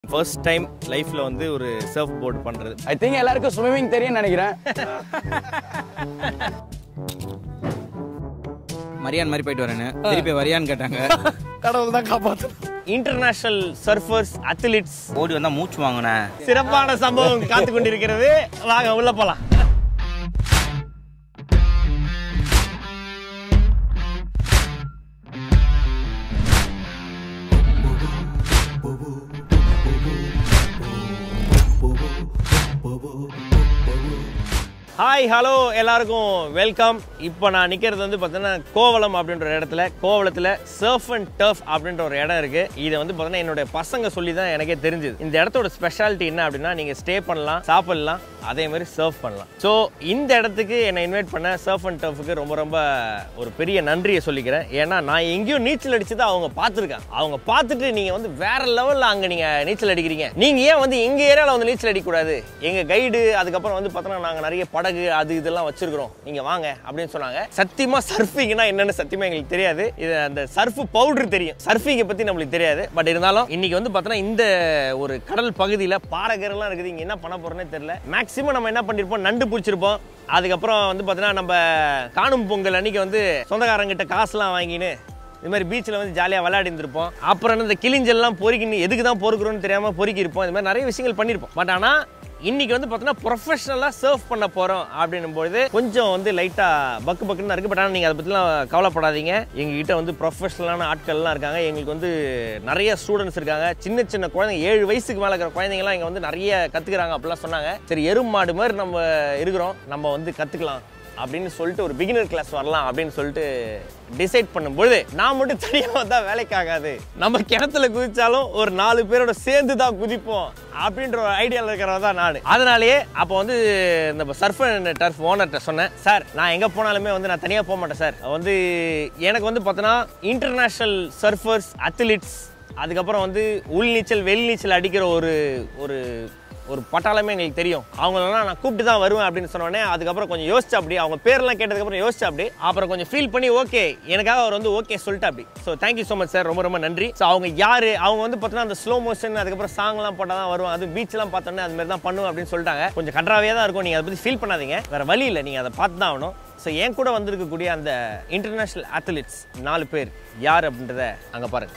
First time லைஃப்ல வந்து ஒரு சர்ஃப் போர்டு பண்றது ஐ திங்க் எல்லாருக்கும் ஸ்விம்மிங் தெரியும்னு நினைக்கிறேன் மரியான் மாதிரி போயிட்டு வரேன்னு திருப்பி வரியான்னு கேட்டாங்க கடவுள் தான் காப்பாத்து இன்டர்நேஷனல் சர்ஃபர்ஸ் அத்லீட்ஸ் ஓடி வந்தா மூச்சு வாங்கினேன் சிறப்பான சம்பவம் காத்து கொண்டிருக்கிறது வாங்க உள்ள போலாம் ஹாய் ஹலோ எல்லாருக்கும் வெல்கம் இப்போ நான் நிற்கிறது வந்து பார்த்தீங்கன்னா கோவளம் அப்படின்ற ஒரு இடத்துல கோவளத்தில் சர்ஃப் அண்ட் டர்ஃப் அப்படின்ற ஒரு இடம் இருக்குது இதை வந்து பார்த்தீங்கன்னா என்னுடைய பசங்க சொல்லி தான் எனக்கே தெரிஞ்சுது இந்த இடத்தோட ஸ்பெஷாலிட்டி என்ன அப்படின்னா நீங்கள் ஸ்டே பண்ணலாம் சாப்பிடலாம் அதே மாதிரி சர்ஃப் பண்ணலாம் ஸோ இந்த இடத்துக்கு என்னை இன்வைட் பண்ண சர்ஃப் அண்ட் டர்ஃபுக்கு ரொம்ப ரொம்ப ஒரு பெரிய நன்றியை சொல்லிக்கிறேன் ஏன்னா நான் எங்கேயும் நீச்சல் அடிச்சதை அவங்க பார்த்துருக்காங்க அவங்க பார்த்துட்டு நீங்கள் வந்து வேற லெவலில் அங்கே நீங்கள் நீச்சல் அடிக்கிறீங்க நீங்கள் ஏன் வந்து எங்கள் ஏரியாவில் வந்து நீச்சல் அடிக்கக்கூடாது எங்கள் கைடு அதுக்கப்புறம் வந்து பார்த்தோன்னா நாங்கள் நிறைய படகு அது இதெல்லாம் வச்சிருக்கிறோம் நீங்கள் வாங்க அப்படின்னு சொன்னாங்க சத்தியமாக சர்ஃபிங்னா என்னன்னு சத்தியமாக எங்களுக்கு தெரியாது இது அந்த சர்ஃப் பவுடர் தெரியும் சர்ஃபிங்கை பற்றி நம்மளுக்கு தெரியாது பட் இருந்தாலும் இன்னைக்கு வந்து பார்த்தோன்னா இந்த ஒரு கடல் பகுதியில் பாறைகரெல்லாம் இருக்குது இங்கே என்ன பண்ண போகிறோன்னே தெரியல மேக்ஸிமம் நம்ம என்ன பண்ணியிருப்போம் நண்டு பிடிச்சிருப்போம் அதுக்கப்புறம் வந்து பார்த்தீங்கன்னா நம்ம காணும் பொங்கல் அன்னைக்கு வந்து சொந்தக்காரங்கிட்ட காசுலாம் வாங்கின்னு இது மாதிரி பீச்சில் வந்து ஜாலியாக விளையாடி இருந்திருப்போம் அப்புறம் இந்த கிளிஞ்செல்லாம் பொறுக்கி எதுக்கு தான் பொறுக்கிறோன்னு தெரியாமல் பொறுக்கி இருப்போம் இது மாதிரி நிறைய விஷயங்கள் பண்ணியிருப்போம் பட் ஆனால் இன்னைக்கு வந்து பார்த்தீங்கன்னா ப்ரொஃபஷனலாக சர்வ் பண்ண போகிறோம் அப்படின்னும் பொழுது கொஞ்சம் வந்து லைட்டாக பக்கு பக்குன்னு தான் இருக்குது பட் ஆனால் நீங்கள் அதை பற்றிலாம் கவலைப்படாதீங்க எங்ககிட்ட வந்து ப்ரொஃபஷனலான ஆட்கள்லாம் இருக்காங்க எங்களுக்கு வந்து நிறைய ஸ்டூடெண்ட்ஸ் இருக்காங்க சின்ன சின்ன குழந்தைங்க ஏழு வயசுக்கு மேலே இருக்கிற குழந்தைங்கலாம் இங்கே வந்து நிறைய கற்றுக்குறாங்க அப்படிலாம் சொன்னாங்க சரி எரும் மாடு மாதிரி நம்ம இருக்கிறோம் நம்ம வந்து கற்றுக்கலாம் அப்படின்னு சொல்லிட்டு ஒரு பிகினர் கிளாஸ் வரலாம் அப்படின்னு சொல்லிட்டு டிசைட் பண்ணும்பொழுது நான் மட்டும் தனியாக வந்தால் வேலைக்கு ஆகாது நம்ம கிணத்துல குதிச்சாலும் ஒரு நாலு பேரோட சேர்ந்து தான் குதிப்போம் அப்படின்ற ஒரு ஐடியாவில் இருக்கிறவ தான் நான் அதனாலேயே அப்போ வந்து இந்த சர்ஃப் அண்ட் டர்ஃப் ஓனர்கிட்ட சொன்னேன் சார் நான் எங்கே போனாலுமே வந்து நான் தனியாக போக மாட்டேன் சார் வந்து எனக்கு வந்து பார்த்தோன்னா இன்டர்நேஷ்னல் சர்ஃபர்ஸ் அத்லீட்ஸ் அதுக்கப்புறம் வந்து உள் நீச்சல் வெளி நீச்சல் அடிக்கிற ஒரு ஒரு ஒரு பட்டாளமே எங்களுக்கு தெரியும் அவங்களெல்லாம் நான் கூப்பிட்டு தான் வருவேன் அப்படின்னு சொன்னோடனே அதுக்கப்புறம் கொஞ்சம் யோசிச்சு அப்படி அவங்க பேர்லாம் கேட்டதுக்கப்புறம் யோசிச்சு அப்படி அப்புறம் கொஞ்சம் ஃபீல் பண்ணி ஓகே எனக்காக அவர் வந்து ஓகே சொல்லிட்டு அப்படி so thank you so much sir ரொம்ப ரொம்ப நன்றி ஸோ அவங்க யார் அவங்க வந்து பார்த்தீங்கன்னா அந்த ஸ்லோ மோஷன் அதுக்கப்புறம் சாங்லாம் போட்டால் தான் வருவாங்க அது பீச்லாம் பார்த்தோன்னே அது மாதிரி தான் பண்ணும் அப்படின்னு சொல்லிட்டாங்க கொஞ்சம் கன்றாவே தான் இருக்கும் நீங்கள் அதை பற்றி ஃபீல் பண்ணாதீங்க வேறு வழி இல்லை நீங்கள் அதை பார்த்து தான் ஆகணும் ஸோ என் கூட வந்திருக்கக்கூடிய அந்த இன்டர்நேஷ்னல் அத்லீட்ஸ் நாலு பேர் யார் அப்படின்றத அங்கே பாருங்க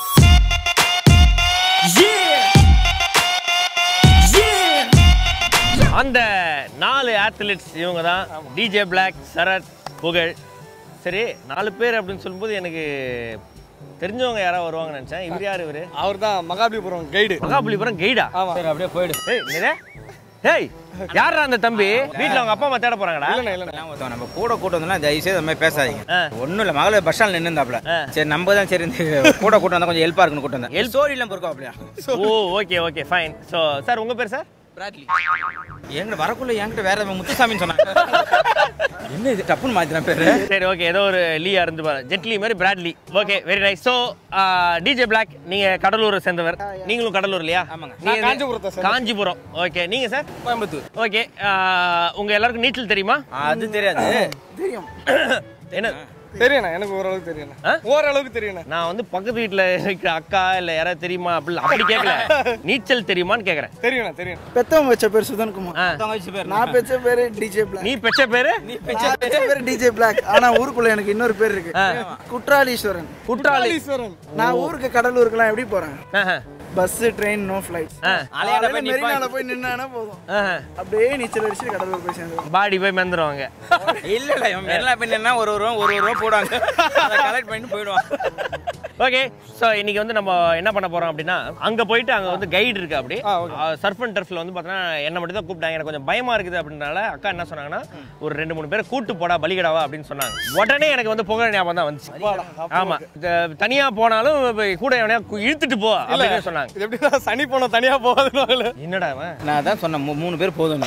அந்த நாலு ஆத்லெட்ஸ் இவங்க தான் டிஜே பிளாக் சரத் புகழ் சரி நாலு பேர் அப்படின்னு சொல்லும்போது எனக்கு தெரிஞ்சவங்க யாராவது வருவாங்கன்னு நினைச்சேன் இவர் யார் இவரு அவர் தான் மகாபலிபுரம் கைடு மகாபலிபுரம் கைடா ஆமா சரி அப்படியே போயிடு ஏய் என்னது? ஏய் யாரா அந்த தம்பி வீட்ல அவங்க அப்பா அம்மா தேட போறாங்கடா இல்லைண்ணே இல்லைண்ணே எல்லாம் ஒருத்தவன் நம்ம கூட கூட்டம் வந்தோம்னா தயவு செய்து அந்த மாதிரி பேசாதீங்க ஆ. ஒன்றும் இல்லை மகள பஸ் ஸ்டாண்ட் நின்றுந்தாப்ல ஆ. சரி நம்ம தான் சரி இந்த கூட கூட்டம் வந்தா கொஞ்சம் ஹெல்ப்பாக இருக்குன்னு கூட்டம் தான் எல் ஸ்டோரி எல்லாம் பொறுக்கா அப்படியா oh okay okay fine so sir உங்க பேர் சார் பிராட்லி என்கிட்ட வரக்குள்ள என்கிட்ட வேற எதுவும் முத்துசாமின்னு சொன்னாங்க என்ன இது டப்புன்னு மாத்தின பேரு சரி ஓகே ஏதோ ஒரு லீயா இருந்து பாரு ஜெட்லி மாதிரி Bradley okay very nice so DJ black நீங்க கடலூரை சேர்ந்தவர் நீங்களும் கடலூர் இல்லையா ஆமாங்க. நீங்க நான் காஞ்சிபுரத்தை சேர்ந்தவர். காஞ்சிபுரம் ஓகே நீங்க சார் கோயம்புத்தூர் ஓகே உங்க எல்லாருக்கும் நீச்சல் தெரியுமா அது தெரியாது என்ன தெரியுண்ணே எனக்கு ஓரளவுக்கு தெரியுண்ணே ஆ? ஓரளவுக்கு தெரியுண்ணே நான் வந்து பக்கத்து வீட்ல இருக்கிற அக்கா இல்ல யாராவது தெரியுமா அப்படி அப்படி கேட்கல நீச்சல் தெரியுமான்னு கேக்குறேன் தெரியுண்ணே தெரியும் பெத்தவங்க வச்ச பேர் சுதன்குமார் ஆ. தங்கச்சி பேர் நான் பெற்ற பேரு டிஜே பிளாக் நீ பெச்ச பேரு நான் பெற்ற பேரு டிஜே பிளாக் ஆனா ஊருக்குள்ள எனக்கு இன்னொரு பேர் இருக்கு குற்றாலீஸ்வரன் குற்றாலி ஈஸ்வரன் நான் ஊருக்கு கடலூருக்குலாம் எப்படி போறேன் ஆஹா, பஸ் ட்ரெயின் நோ ஃபிளைட் ஆ, அலையாட போய் நிப்பாங்க. மெரினால போய் நின்னானா போதும் ஆஹா. அப்படியே நீச்சல் அடிச்சு கடலூர் போய் சேர்ந்துருவோம் பாடி போய் மெந்துருவாங்க இல்ல இல்ல இவன் மெரினா பண்ணா ஒரு ஒரு ரூபா ஒரு ஒரு ரூபா போடுவாங்க அதை கலெக்ட் பண்ணிட்டு போயிடுவான் ஓகே ஸோ இன்னைக்கு வந்து நம்ம என்ன பண்ண போறோம் அப்படின்னா அங்க போயிட்டு அங்க வந்து கைடு இருக்கு அப்படி ஆ, okay. சர்ஃப் அண்ட் டர்ஃப்ல வந்து பார்த்தீங்கன்னா என்ன மட்டும் தான் கூப்பிட்டாங்க எனக்கு கொஞ்சம் பயமா இருக்குது அப்படின்றனால அக்கா என்ன சொன்னாங்கன்னா ஒரு ரெண்டு மூணு பேரை கூட்டு போடா பலிகடாவா அப்படின்னு சொன்னாங்க உடனே எனக்கு வந்து புகழ் ஞாபகம் தான் வந்துச்சு ஆமா இந்த தனியா போனாலும் இப்ப கூட எவனையா கு- இழுத்துட்டு போ அப்படின்னு சொன்னாங்க இது எப்படின்னா சனி போனோம் தனியா போகாதுன்னு என்னடா அவன் நான் அதான் சொன்னேன் மூ- மூணு பேர் போதும்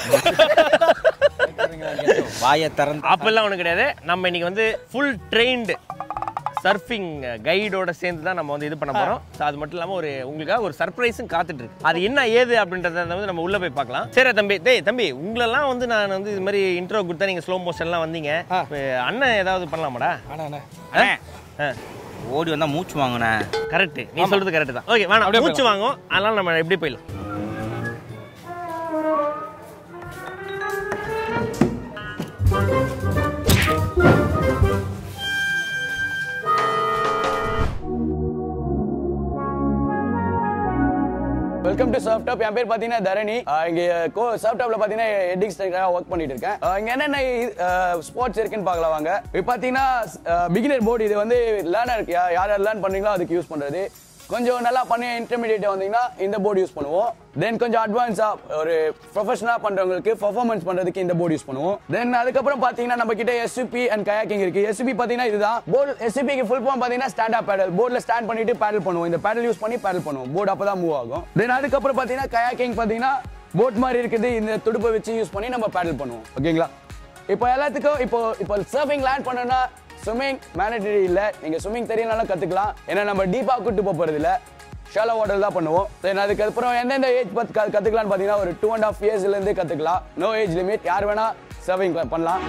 வாயை திறந்து அப்பெல்லாம் ஒன்றும் கிடையாது நம்ம இன்னைக்கு வந்து ஃபுல் ட்ரெயின்டு சர்ஃபிங் கைடோட சேர்ந்து தான் நம்ம வந்து இது பண்ண போறோம் ஸோ அது மட்டும் இல்லாமல் ஒரு உங்களுக்காக ஒரு சர்ப்ரைஸும் காத்துட்டு இருக்கு அது என்ன ஏது அப்படின்றத வந்து நம்ம உள்ள போய் பார்க்கலாம் சரி தம்பி டேய் தம்பி உங்களெல்லாம் வந்து நான் வந்து இது மாதிரி இன்ட்ரோ கொடுத்தா நீங்க ஸ்லோ மோஷன்லாம் வந்தீங்க ஆ. இப்ப அண்ணன் ஏதாவது பண்ணலாமாடா அண்ணா அண்ணா அண்ணே, ஆ. ஓடி வந்தா மூச்சு வாங்கினேன் கரெக்ட் நீ சொல்றது கரெக்ட் தான் ஓகே வேணாம் அப்படியே மூச்சு வாங்கும் அதனால நம்ம எப்படி போயிடலாம் வெல்கம் டு சர்ஃப் டாப் என் பேர் பார்த்தீங்கன்னா தரணி ஆஹ் இங்க கோ சர்ஃப் டாப்ல பார்த்தீங்கன்னா எடிக்ஸ் ஒர்க் பண்ணிட்டு இருக்கேன் ஆஹ் இங்க என்னென்ன ஸ்போர்ட்ஸ் இருக்குன்னு பார்க்கலாம் வாங்க இப்போ பார்த்தீங்கன்னா பிகினர் போர்டு இது வந்து லேர்னர் யார் யார் லேர்ன் பண்றீங்களோ அதுக்கு யூஸ் பண்றது கொஞ்சம் நல்லா பண்ணி இன்டர்மீடியேட் வந்தீங்கன்னா இந்த போர்டு யூஸ் பண்ணுவோம் தென் கொஞ்சம் அட்வான்ஸா ஒரு ப்ரொஃபஷனலா பண்றவங்களுக்கு பெர்ஃபார்மன்ஸ் பண்றதுக்கு இந்த போர்டு யூஸ் பண்ணுவோம் தென் அதுக்கப்புறம் பாத்தீங்கன்னா நம்ம கிட்ட எஸ்யூபி அண்ட் கயாக்கிங் இருக்கு எஸ்யூபி பாத்தீங்கன்னா இதுதான் போர்டு எஸ்யூபிக்கு ஃபுல் ஃபார்ம் பாத்தீங்கன்னா ஸ்டாண்ட் அப் பேடல் போர்டில் ஸ்டாண்ட் பண்ணிட்டு பேடல் பண்ணுவோம் இந்த பேடல் யூஸ் பண்ணி பேடல் பண்ணுவோம் போர்டு அப்பதான் மூவ் ஆகும் தென் அதுக்கப்புறம் பாத்தீங்கன்னா கயாக்கிங் பாத்தீங்கன்னா போட் மாதிரி இருக்குது இந்த துடுப்பை வச்சு யூஸ் பண்ணி நம்ம பேடல் பண்ணுவோம் ஓகேங்களா இப்போ எல்லாத்துக்கும் இப்போ இப்போ சர்ஃபிங் லேண்ட் பண்ணணும்னா ஸ்விம்மிங் மேனடரி இல்லை நீங்க ஸ்விம்மிங் தெரியனாலும் கத்துக்கலாம் ஏன்னா நம்ம டீப்பா கூட்டு போக போறது இல்ல ஷாலோ வாட்டர் தான் பண்ணுவோம் தென் அதுக்கப்புறம் எந்தெந்த ஏஜ் பத்து க- கத்துக்கலாம்னு பார்த்தீங்கன்னா ஒரு டூ அண்ட் ஆஃப் இயர்ஸ்ல இருந்து கத்துக்கலாம் நோ ஏஜ் லிமிட் யார் வேணா சர்விங் பண்ணலாம்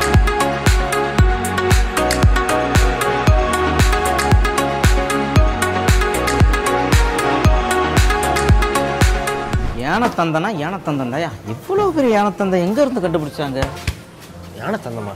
யானத்தந்தனா யானத்தந்தன்டாயா இவ்வளோ பெரிய யானத்தந்தை எங்க இருந்து கண்டுபிடிச்சாங்க யானை தந்தமா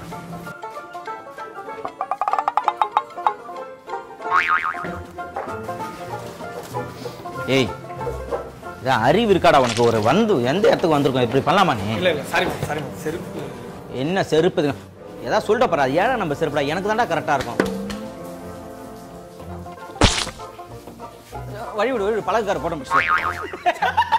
ஏய் இதான் அறிவு இருக்காடா உனக்கு ஒரு வந்து எந்த இடத்துக்கு வந்திருக்கோம் இப்படி பண்ணலாமா நீ இல்ல இல்ல சாரி சாரி செருப்பு என்ன செருப்பு இது? ஏதாவது சொல்லிட்ட பாரு அது ஏழை நம்ம செருப்புடா எனக்கு தான்டா கரெக்டாக இருக்கும் வழி விடு வழி விடு பழகுக்கார போட முடிச்சு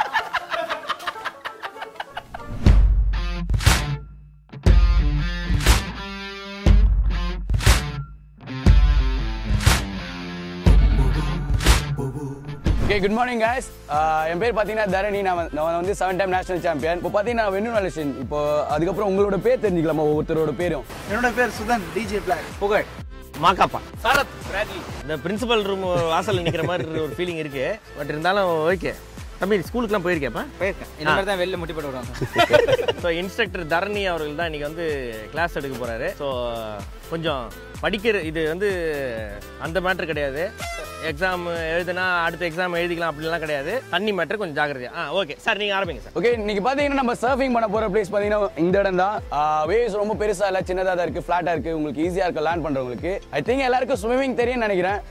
okay good morning guys ah என் பேர் பார்த்தீங்கன்னா தரணி நான் வந்து- நான் வந்து செவன் டைம் நேஷனல் சாம்பியன் இப்போ பார்த்தீங்கன்னா நான் வென்னு நாலேஷன் இப்போ அதுக்கப்புறம் உங்களோட பேர் தெரிஞ்சுக்கலாமா ஒவ்வொருத்தரோட பேரும் என்னோட பேர் சுதன் டிஜே பிளாக் புகழ் மாக்காப்பா சாரத் பிராட்லி இந்த பிரின்சிபல் ரூம் வாசல்ல நிக்கிற மாதிரி ஒரு ஃபீலிங் இருக்கு பட் இருந்தாலும் ஓகே தம்பி ஸ்கூலுக்குலாம் போயிருக்கேப்பா போயிருக்கேன் இந்த மாதிரி தான் வெளில முட்டி போட்டு விடுவாங்க ஸோ இன்ஸ்ட்ரக்டர் தரணி அவர்கள் தான் இன்னைக்கு வந்து கிளாஸ் எடுக்க போறாரு ஸோ கொஞ்சம் படிக்கிற இது வந்து அந்த மேட்ரு கிடையாது எக்ஸாம் எழுதுனா அடுத்த எக்ஸாம் எழுதிக்கலாம் அப்படிலாம் கிடையாது தண்ணி மேட்ரு கொஞ்சம் ஜாக்கிரதையா ஆ ஓகே சார் நீங்கள் ஆரம்பிங்க சார் ஓகே இன்னைக்கு பாத்தீங்கன்னா நம்ம சர்ஃபிங் பண்ண போற பிளேஸ் பாத்தீங்கன்னா இந்த இடம் தான் வேவ்ஸ் ரொம்ப பெருசா இல்ல சின்னதா தான் இருக்கு ஃபிளாட்டா இருக்கு உங்களுக்கு ஈஸியா இருக்கு லேண்ட் பண்றவங்களுக்கு ஐ திங்க் எல்லாருக்கும் ஸ்விமிங் தெரியும்னு நினைக்கிறேன்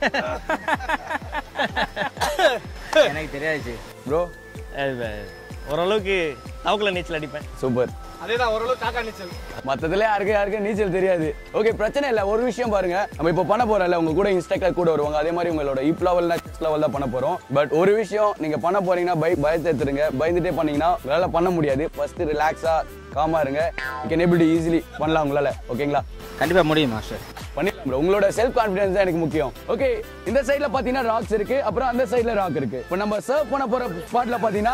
எனக்கு தெரியாது ப்ரோ ஓரளவுக்கு தவக்கல நீச்சல் அடிப்பேன் சூப்பர் அதேதான் ஓரளவு காக்கா நீச்சல் மத்ததுல யாருக்கு யாருக்கு நீச்சல் தெரியாது ஓகே பிரச்சனை இல்ல ஒரு விஷயம் பாருங்க நம்ம இப்போ பண்ண போறோம்ல உங்க கூட இன்ஸ்ட்ரக்டர் கூட வருவாங்க அதே மாதிரி உங்களோட இப் லெவல் நெக்ஸ்ட் லெவல் தான் பண்ண போறோம் பட் ஒரு விஷயம் நீங்க பண்ண போறீங்கன்னா பை பயத்தை எடுத்துருங்க பயந்துட்டே பண்ணீங்கன்னா வேலை பண்ண முடியாது ஃபர்ஸ்ட் ரிலாக்ஸா காமா இருங்க you can able to easily பண்ணலாம் உங்களால ஓகேங்களா கண்டிப்பா முடியும் மாஸ்டர் பண்ணிடலாம் bro. உங்களோட செல்ஃப் கான்ஃபிடன்ஸ் தான் எனக்கு முக்கியம் ஓகே இந்த சைடுல பாத்தீங்கன்னா ராக்ஸ் இருக்கு அப்புறம் அந்த சைடுல ராக் இருக்கு இப்போ நம்ம சர்வ் பண்ண போற ஸ்பாட்ல பாத்தீங்கன்னா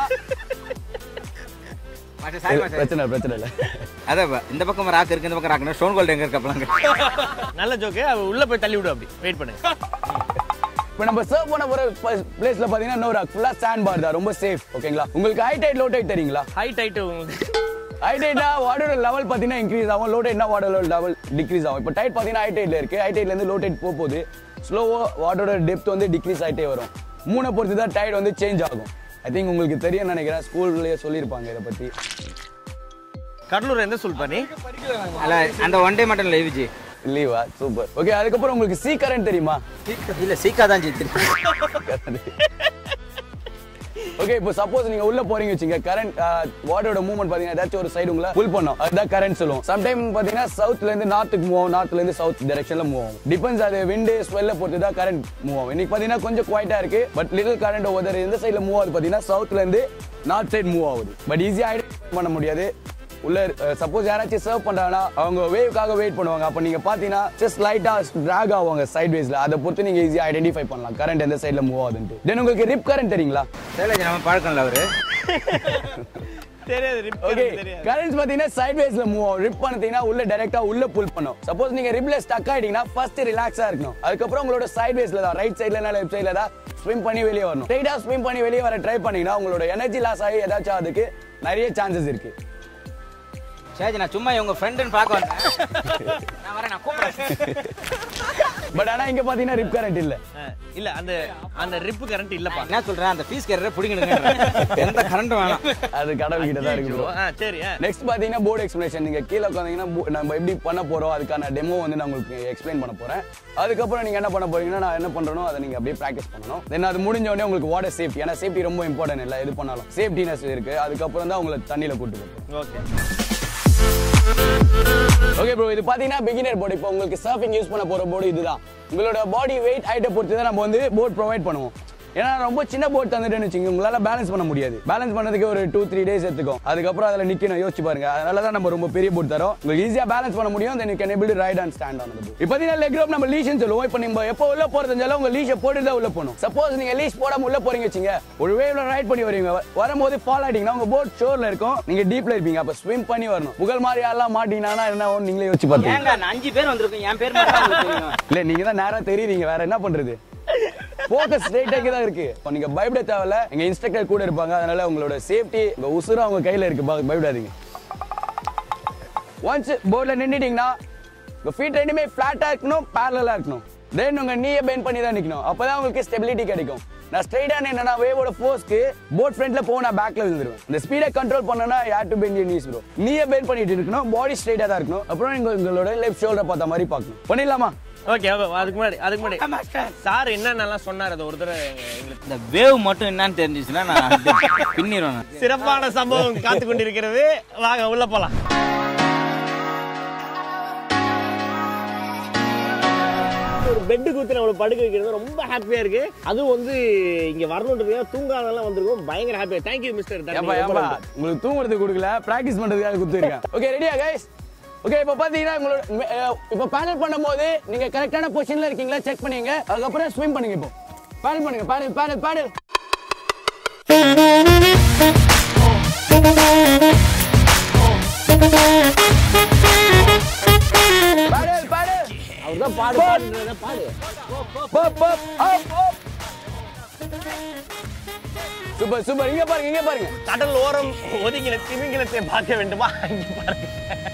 மாஸ்டர் சாரி மாஸ்டர் பிரச்சனை இல்ல, பிரச்சனை இல்ல அதான் பா, இந்த பக்கம் ராக் இருக்கு இந்த பக்கம் ராக் ஸ்டோன் கோல்டு எங்க இருக்கப்பலாங்க நல்ல ஜோக்கு அவ உள்ள போய் தள்ளி விடு அப்படி வெயிட் பண்ணுங்க இப்போ நம்ம சர்வ் பண்ண போற பிளேஸ்ல பாத்தீங்கன்னா நோ ராக் ஃபுல்லா சாண்ட் பார் தான் ரொம்ப சேஃப் ஓகேங்களா உங்களுக்கு ஹை டைட் லோ டைட் தெரியுங்களா ஹை டைட்டு உங்களுக்கு ஹை டைட்னா வாட்டரோட லெவல் பாத்தீங்கன்னா இன்க்ரீஸ் ஆகும் லோ டைட்னா வாட்டரோட லெவல் டிக்ரீஸ் ஆகும் இப்போ டைட் பாத்தீங்கன்னா ஹை டைட்ல இருக்கு ஹை டைட்ல இருந்து லோ டைட் போக போகுது ஸ்லோவா வாட்டரோட டெப்த் வந்து டிக்ரீஸ் ஆயிட்டே வரும் மூணை பொறுத்து தான் டைட் வந்து சேஞ்ச் ஆகும் ஐ திங்க் உங்களுக்கு தெரியும் நினைக்கிறேன் ஸ்கூல்லயே சொல்லியிருப்பாங்க இதை பத்தி கடலூர் எந்த சொல் பண்ணி அல்ல அந்த ஒன் டே மட்டும் லைவ் ஜி லீவா சூப்பர் ஓகே அதுக்கப்புறம் உங்களுக்கு சீ கரண்ட் தெரியுமா இல்ல சீக்கா தான் ஜி ஓகே இப்போ சப்போஸ் நீங்க உள்ள போறீங்க வச்சுங்க கரண்ட் வாட்டரோட மூவ்மெண்ட் பாத்தீங்கன்னா ஏதாச்சும் ஒரு சைடு உங்களை புல் பண்ணும் அதுதான் கரண்ட் சொல்லுவோம் சம்டைம் பாத்தீங்கன்னா சவுத்ல இருந்து நார்த்துக்கு மூவ் ஆகும் நார்த்ல இருந்து சவுத் டைரக்ஷன்ல மூவ் ஆகும் டிபெண்ட்ஸ் அது விண்டு ஸ்வெல்ல பொறுத்து தான் கரண்ட் மூவ் ஆகும் இன்னைக்கு பாத்தீங்கன்னா கொஞ்சம் குவாய்ட்டா இருக்கு பட் லிட்டில் கரண்ட் ஒவ்வொரு எந்த சைடுல மூவ் ஆகுது பாத்தீங்கன்னா சவுத்ல இருந்து நார்த் சைடு மூவ் ஆகுது பட் ஈஸியா பண்ண முடியாது உள்ள சப்போஸ் யாராச்சும் சர்வ் பண்றாங்கன்னா அவங்க வேவ்க்காக வெயிட் பண்ணுவாங்க அப்ப நீங்க பாத்தீங்கன்னா ஜஸ்ட் லைட்டா டிராக் ஆவாங்க சைட் வேஸ்ல அதை பொறுத்து நீங்க ஈஸியா ஐடென்டிஃபை பண்ணலாம் கரண்ட் எந்த சைடுல மூவ் ஆகுதுன்ட்டு தென் உங்களுக்கு ரிப் கரண்ட் தெரியுங்களா சரி நம்ம பழக்கம்ல அவரு தெரியாது rip ஓகே current தெரியாது கரண்ட்ஸ் பாத்தீங்கன்னா சைட் வேஸ்ல மூவ் ஆகும் ரிப் பண்ணீங்கன்னா உள்ள டைரக்டா உள்ள புல் பண்ணும் சப்போஸ் நீங்க ரிப்ல ஸ்டக் ஆயிட்டீங்கன்னா ஃபர்ஸ்ட் ரிலாக்ஸா இருக்கணும் அதுக்கப்புறம் உங்களோட சைட் வேஸ்ல தான் ரைட் சைடுல லெஃப்ட் சைடுல தான் ஸ்விம் பண்ணி வெளியே வரணும் ஸ்ட்ரைட்டா ஸ்விம் பண்ணி வெளியே வர ட்ரை பண்ணீங்கன்னா உங்களோட எனர்ஜி லாஸ் ஆகி ஏதாச்சும் அதுக்கு நிறைய சான்சஸ் இருக்கு சரி நான் சும்மா இவங்க ஃப்ரெண்டுன்னு பார்க்க வந்தேன் நான் வரேன் நான் கூப்பிடுறேன் பட் ஆனா இங்க பாத்தீங்கன்னா ரிப் கரண்ட் இல்ல அஹ், இல்ல அந்த அந்த ரிப்பு கரண்ட் இல்லப்பா என்ன சொல்றேன் அந்த ஃபீஸ் கேரரை பிடிக்கணுங்க எந்த கரண்ட்டும் வேணாம் அது கடவுள் கிட்ட தான் இருக்கு bro. ஆ, சரி ஆ. நெக்ஸ்ட் பாத்தீங்கன்னா போர்டு எக்ஸ்பிளேஷன் நீங்க கீழே உட்காந்தீங்கன்னா bo- நம்ம எப்படி பண்ண போறோம் அதுக்கான டெமோ வந்து நான் உங்களுக்கு எக்ஸ்பிளைன் பண்ண போறேன் அதுக்கப்புறம் நீங்க என்ன பண்ண போறீங்கன்னா நான் என்ன பண்றேனோ அதை நீங்க அப்படியே ப்ராக்டிஸ் பண்ணணும் தென் அது முடிஞ்ச உடனே உங்களுக்கு வாட்டர் சேஃப்டி ஏன்னா சேஃப்டி ரொம்ப இம்பார்ட்டன்ட் இல்லை எது பண்ணாலும் சேஃப்டினஸ் இருக்கு அதுக்கப்புறம் தான் உங்களை தண்ணியில கூட்டு போகும் ஓகே ஓகே ப்ரோ இது பாத்தீங்கன்னா பிகினர் போர்டு இப்போ உங்களுக்கு சர்ஃபிங் யூஸ் பண்ண போற போர்டு இதுதான் உங்களோட பாடி வெயிட் ஹைட்டை பொறுத்து தான் நம்ம வந்து போர்ட் ப்ரொவைட் பண்ணுவோம் ஏன்னா ரொம்ப சின்ன போட் தந்துட்டுன்னு வச்சுங்க உங்களால பேலன்ஸ் பண்ண முடியாது பேலன்ஸ் பண்ணதுக்கு ஒரு டூ த்ரீ டேஸ் எடுத்துக்கும் அதுக்கப்புறம் அதில் நிக்கணும் யோசிச்சு பாருங்க அதனால தான் நம்ம ரொம்ப பெரிய போட் தரோம் உங்களுக்கு ஈஸியாக பேலன்ஸ் பண்ண முடியும் then you can able right and stand on boat இப்போ பார்த்தீங்கன்னா லெக் ரோப் நம்ம லீஷ்னு சொல்லுவோம் இப்போ நம்ம எப்போ உள்ள போறதுனால உங்க லீஷை போட்டு தான் உள்ள போகணும் சப்போஸ் நீங்க லீஷ் போடாம உள்ள போறீங்க வச்சுங்க ஒரு வேவ்ல ரைட் பண்ணி வருவீங்க வ- வரும்போது ஃபால் ஆயிட்டீங்கன்னா உங்க போட் ஷோர்ல இருக்கும் நீங்க டீப்ல இருப்பீங்க அப்ப ஸ்விம் பண்ணி வரணும் புகழ் மாதிரி யாரெல்லாம் மாட்டீங்கன்னா என்ன ஆகும் நீங்களே யோசிச்சு பாத்தீங்க ஏங்க நான் அஞ்சு பேர் வந்திருக்கோம் என் பேர் மட்டும் உங்களுக்கு தெரியும் இல்ல நீங்க தான் நேரா தெரியுறீங்க வேற என்ன பண்றது போக்கஸ் ஸ்ட்ரைட்டா தான் இருக்கு இப்போ நீங்க பயப்பட தேவையில்ல எங்க இன்ஸ்ட்ரக்டர் கூட இருப்பாங்க அதனால உங்களோட சேஃப்டி உங்க உசுறு அவங்க கையில இருக்கு பய- பயப்படாதீங்க ஒன்ஸ் போர்ட்ல நின்னுட்டீங்கன்னா உங்க ஃபீட் ரெண்டுமே ஃபிளாட்டா இருக்கணும் பேரலா இருக்கணும் தென் உங்க நீயை பெண்ட் பண்ணி தான் நிக்கணும் அப்பதான் உங்களுக்கு ஸ்டெபிலிட்டி கிடைக்கும் நான் ஸ்ட்ரைட்டா என்னன்னா வேவோட ஃபோர்ஸ்க்கு போட் ஃப்ரண்ட்ல போக நான் பேக்ல விழுந்துருவேன் இந்த ஸ்பீடை கண்ட்ரோல் பண்ணனா யார் டு பெண்ட் நீஸ் ப்ரோ நீயை பெண்ட் பண்ணிட்டு இருக்கணும் பாடி ஸ்ட்ரைட்டா தான் இருக்கணும் அப்புறம் நீங்க உங்களோட லெஃப்ட் ஷோல்டர் பார்த்த மாதிரி பார்க்கணும் பண்ணிடலாமா ஓகே அதுக்கு முன்னாடி அதுக்கு முன்னாடி சார் என்னென்னலாம் சொன்னார் அது ஒரு தடவை எங்க- எங்களுக்கு இந்த வேவ் மட்டும் என்னன்னு தெரிஞ்சிச்சுன்னா நான் பின்னிடுவேன் நான். சிறப்பான சம்பவம் காத்து கொண்டிருக்கிறது வாங்க உள்ள போலாம் ஒரு பெட்டு குத்தி நம்மளை படுக்க வைக்கிறது ரொம்ப ஹாப்பியா இருக்கு அதுவும் வந்து இங்க வரணுன்றதுக்காக தூங்காதெல்லாம் வந்திருக்கும் பயங்கர ஹாப்பியா தேங்க்யூ மிஸ்டர் ஏப்பா ஏப்பா உங்களுக்கு தூங்குறதுக்கு கொடுக்கல பிராக்டிஸ் பண்றதுக்காக கொடுத்துருக்கேன் ஓகே ரெடியா கைஸ் ஓகே இப்போ பாத்தீங்கன்னா உங்களோட மெ- அஹ், இப்போ பேனல் பண்ணும்போது நீங்க கரெக்டான பொசிஷன்ல இருக்கீங்களா செக் பண்ணீங்க அதுக்கப்புறம் ஸ்விம் பண்ணுங்க இப்போ பேனல் பண்ணுங்க panel panel panel panel panel அவர்தான் பாடு பாடுன்றத பாடு பப் பப் அப் அப் சூப்பர் சூப்பர் இங்க பாருங்க இங்க பாருங்க கடல் ஓரம் ஒதுங்கின திமிங்கிலத்தை பார்க்க வேண்டுமா இங்க பாருங்க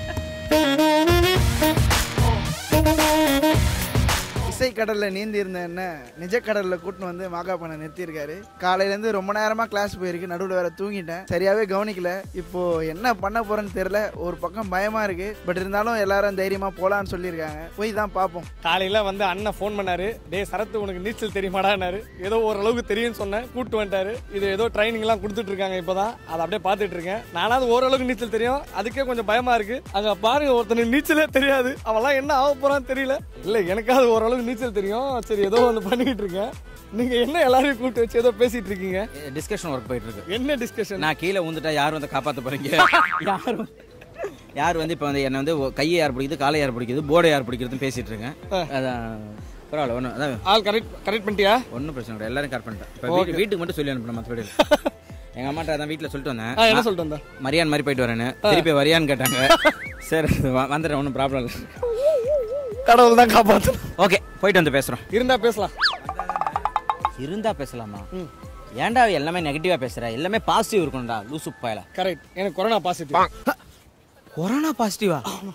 இசை கடல்ல நீந்தி இருந்த என்ன நிஜ கடல்ல கூட்டின்னு வந்து மாகா பண்ண நிறுத்தியிருக்காரு காலையில இருந்து ரொம்ப நேரமா கிளாஸ் போயிருக்கு நடுவில் வேற தூங்கிட்டேன் சரியாவே கவனிக்கல இப்போ என்ன பண்ண போறேன்னு தெரியல ஒரு பக்கம் பயமா இருக்கு பட் இருந்தாலும் எல்லாரும் தைரியமா போலான்னு சொல்லியிருக்காங்க போய் தான் பார்ப்போம் காலையில வந்து அண்ணன் ஃபோன் பண்ணாரு டேய் சரத்து உனக்கு நீச்சல் தெரியுமாடான்னாரு ஏதோ ஓரளவுக்கு தெரியும்னு சொன்னேன் கூப்பிட்டு வந்துட்டாரு இது ஏதோ ட்ரைனிங் எல்லாம் கொடுத்துட்டு இருக்காங்க இப்பதான் அதை அப்படியே பார்த்துட்டு இருக்கேன் நானாவது ஓரளவுக்கு நீச்சல் தெரியும் அதுக்கே கொஞ்சம் பயமா இருக்கு அங்க பாருங்க ஒருத்தனுக்கு நீச்சலே தெரியாது அவன்லாம் என்ன ஆக போறான்னு தெரியல இல்ல எனக்காவது ஓரளவுக்கு நீச்சல் தெரியும் சரி ஏதோ ஒன்று பண்ணிக்கிட்டு இருக்கேன் நீங்க என்ன எல்லாரையும் கூப்பிட்டு வச்சு ஏதோ பேசிட்டு இருக்கீங்க டிஸ்கஷன் ஒர்க் போயிட்டு இருக்கு என்ன டிஸ்கஷன் நான் கீழே விழுந்துட்டா யார் வந்து காப்பாத்த போறீங்க யார் வந்து- யார் வந்து இப்போ வந்து என்ன வந்து ஒ- கையை யார் பிடிக்குது காலை யார் பிடிக்குது போர்டை யார் பிடிக்கிறதுன்னு பேசிட்டு இருக்கேன் அதான் பரவாயில்ல ஒன்றும் அதான் ஆள் கரெக்ட் கரெக்ட் பண்ணிட்டியா ஒன்றும் பிரச்சனை கிடையாது எல்லாரும் கரெக்ட் பண்ணிட்டேன் இப்போ வீட்டு வீட்டுக்கு மட்டும் சொல்லி அனுப்பணும் மற்றபடி எங்க அம்மாட்ட அதான் வீட்டில் சொல்லிட்டு வந்தேன் ஆ, என்ன சொல்லிட்டு வந்தா மரியான் மாதிரி போயிட்டு வரேன்னு திருப்பி வரியான்னு கேட்டாங்க சரி வ- வந்துடுறேன் ஒன்றும் ப்ராப்ளம் இல்லை கடவுள் தான் காப்பாத்து ஓகே போயிட்டு வந்து பேசுகிறோம் இருந்தா பேசலாம் இருந்தா பேசலாமா ஏன்டா எல்லாமே நெகட்டிவா பேசுற எல்லாமே பாசிட்டிவ் இருக்கணும்டா லூசு பயல கரெக்ட் எனக்கு கொரோனா பாசிட்டிவ் கொரோனா பாசிட்டிவா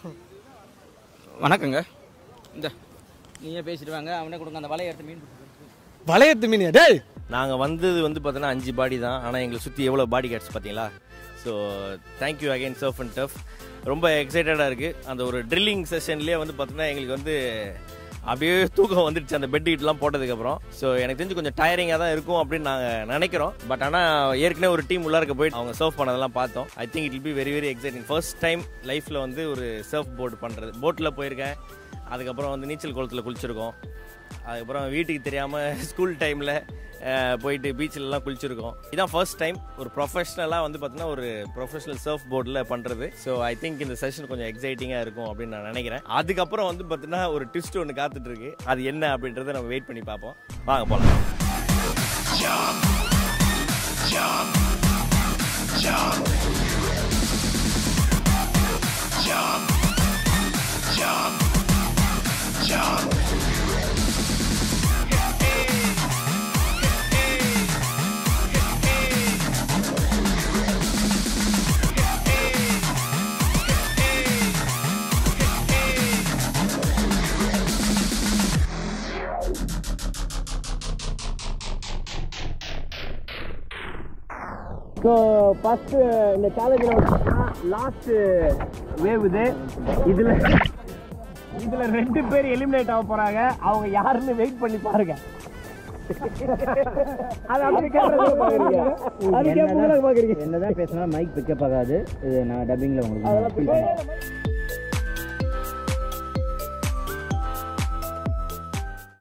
வணக்கங்க இந்த நீயே பேசிட்டு வாங்க அவனே கொடுங்க அந்த வலையை எடுத்து மீன் பிடிச்சிட்டு வா. வளையத்து மீனியா டேய் நாங்கள் வந்தது வந்து பார்த்தோன்னா அஞ்சு பாடி தான் ஆனால் எங்களை சுற்றி எவ்வளோ பாடி கார்ட்ஸ் பார்த்தீங்களா so thank you again surf and turf ரொம்ப எக்ஸைட்டடாக இருக்குது அந்த ஒரு ட்ரில்லிங் செஷன்லேயே வந்து பார்த்தோன்னா எங்களுக்கு வந்து அப்படியே தூக்கம் வந்துடுச்சு அந்த பெட் கிட்டலாம் போட்டதுக்கப்புறம் ஸோ எனக்கு தெரிஞ்சு கொஞ்சம் டயரிங்காக தான் இருக்கும் அப்படின்னு நாங்கள் நினைக்கிறோம் பட் ஆனால் ஏற்கனவே ஒரு டீம் உள்ளார்க்க போயிட்டு அவங்க சர்வ் பண்ணதெல்லாம் பார்த்தோம் I think it will be very very exciting first time லைஃப்பில் வந்து ஒரு சர்ஃப் போர்டு பண்ணுறது போட்டில் போயிருக்கேன் அதுக்கப்புறம் வந்து நீச்சல் குளத்தில் குளிச்சிருக்கோம் அதுக்கப்புறம் வீட்டுக்கு தெரியாமல் ஸ்கூல் டைமில் போயிட்டு பீச்சிலலாம் குளிச்சிருக்கோம் இதான் ஃபர்ஸ்ட் டைம் ஒரு ப்ரொஃபஷ்னலாக வந்து பார்த்தீங்கன்னா ஒரு ப்ரொஃபஷனல் சர்ஃப் போர்டில் பண்ணுறது ஸோ ஐ திங்க் இந்த செஷன் கொஞ்சம் எக்ஸைட்டிங்காக இருக்கும் அப்படின்னு நான் நினைக்கிறேன் அதுக்கப்புறம் வந்து பார்த்தீங்கன்னா ஒரு ட்விஸ்ட் ஒன்று காத்துட்டு இருக்கு அது என்ன அப்படின்றத நம்ம வெயிட் பண்ணி பார்ப்போம் வாங்க போகலாம் ஸோ ஃபஸ்ட்டு இந்த சேலஞ்சில் லாஸ்ட் வேவ் இது இதில் இதில் ரெண்டு பேர் எலிமினேட் ஆக போகிறாங்க அவங்க யாருன்னு வெயிட் பண்ணி பாருங்க அது அப்படி கேட்கறது பார்க்குறீங்க அது கேட்கறது பார்க்குறீங்க என்னதான் பேசினா மைக் பிக்கப் ஆகாது இது நான் டப்பிங்கில் உங்களுக்கு